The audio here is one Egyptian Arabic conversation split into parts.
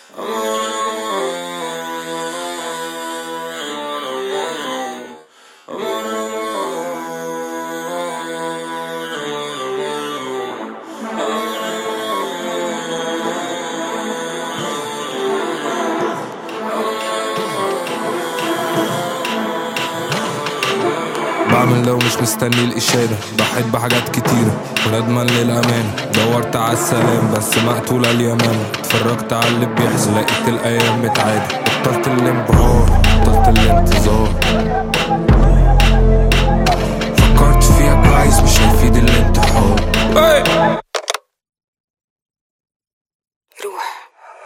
بعمل لو مش مستني الإشارة ضحيت بحاجات كتيرة وندمان للأمان دورت على السلام بس مقتول اليمن اتفرجت على اللي بيحصل لقيت الأيام متعادة بطلت الانبهار بطلت الانتظار فكرت فيها كويس مش هيفيد الانتحار روح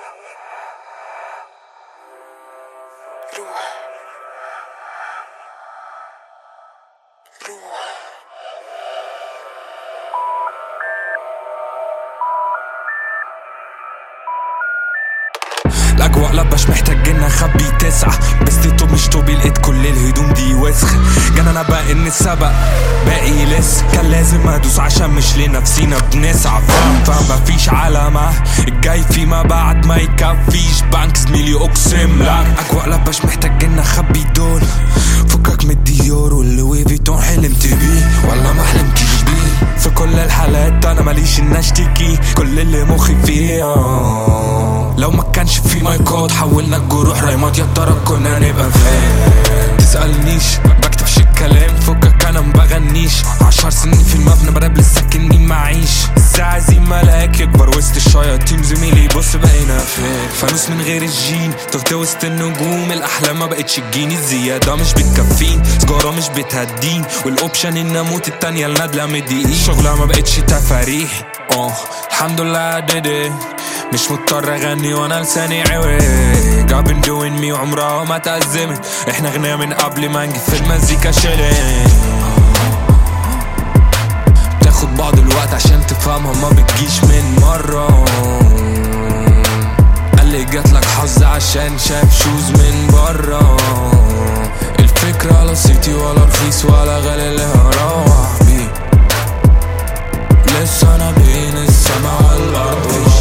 روح روح الأجواء لبش محتاج إن أخبي تسعة بس دي توب مش توبي لقيت كل الهدوم دي وسخ جانا أنا بقى إن السبق باقي لسه كان لازم أدوس عشان مش لنفسينا بنسعى فاهم فاهم مفيش علامة الجاي فيما بعد ما يكفيش بنك زميلي أقسم لك أجواء لبش محتاج إن أخبي دول فكك من الديور واللوي فيتون حلمت بيه ولا ما حلمتش بيه في كل الحالات أنا ماليش إن أشتكي كل اللي مخي فيه آه. لو ما كانش في مايكات حولنا الجروح رايمات يا ترى كنا نبقى فين تسألنيش بكتبش الكلام فكك انا مبغنيش عشر سنين في المبنى براب لسه كني معيش الزعزي ملاك يكبر وسط الشياطين زميلي بص بقينا فين فانوس من غير الجين تهت وسط النجوم الاحلام ما بقتش تجيني الزياده مش بتكفين سجاره مش بتهدين والاوبشن ان اموت التانية النادلة مدقيق شغلها ما بقتش تفاريح اه الحمد لله I did it مش مضطر اغني وانا لساني عوج I've been doing me وعمرها ما تأزمت احنا غنية من قبل ما نجي في المزيكا شيلين بتاخد بعض الوقت عشان تفهمها ما بتجيش من مرة قال لي جاتلك حظ عشان شاف شوز من برا الفكرة لا صيتي ولا رخيص ولا غالي اللي هروح بيه لسه انا بين السما والارض